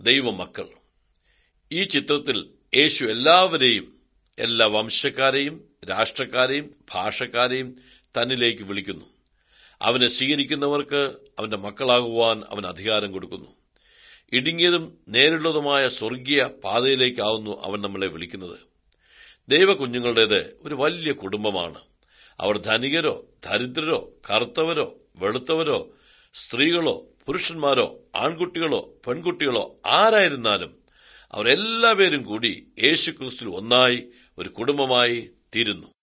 ദൈവമക്കൾ ഈ ചിത്രത്തിൽ യേശു എല്ലാവരെയും എല്ലാ വംശക്കാരെയും രാഷ്ട്രക്കാരെയും ഭാഷക്കാരെയും തന്നിലേക്ക് വിളിക്കുന്നു അവനെ സ്വീകരിക്കുന്നവർക്ക് അവന്റെ മക്കളാകുവാൻ അവൻ അധികാരം കൊടുക്കുന്നു ഇടുങ്ങിയതും നേരിടുള്ളതുമായ സ്വർഗീയ പാതയിലേക്കാവുന്നു അവൻ നമ്മളെ വിളിക്കുന്നത് ദൈവകുഞ്ഞുങ്ങളുടേത് ഒരു വലിയ കുടുംബമാണ് അവർ ധനികരോ ദരിദ്രരോ കറുത്തവരോ വെളുത്തവരോ സ്ത്രീകളോ പുരുഷന്മാരോ ആൺകുട്ടികളോ പെൺകുട്ടികളോ ആരായിരുന്നാലും അവർ എല്ലാവരും കൂടി യേശു ക്രിസ്തു ഒന്നായി ഒരു കുടുംബമായി തീരുന്നു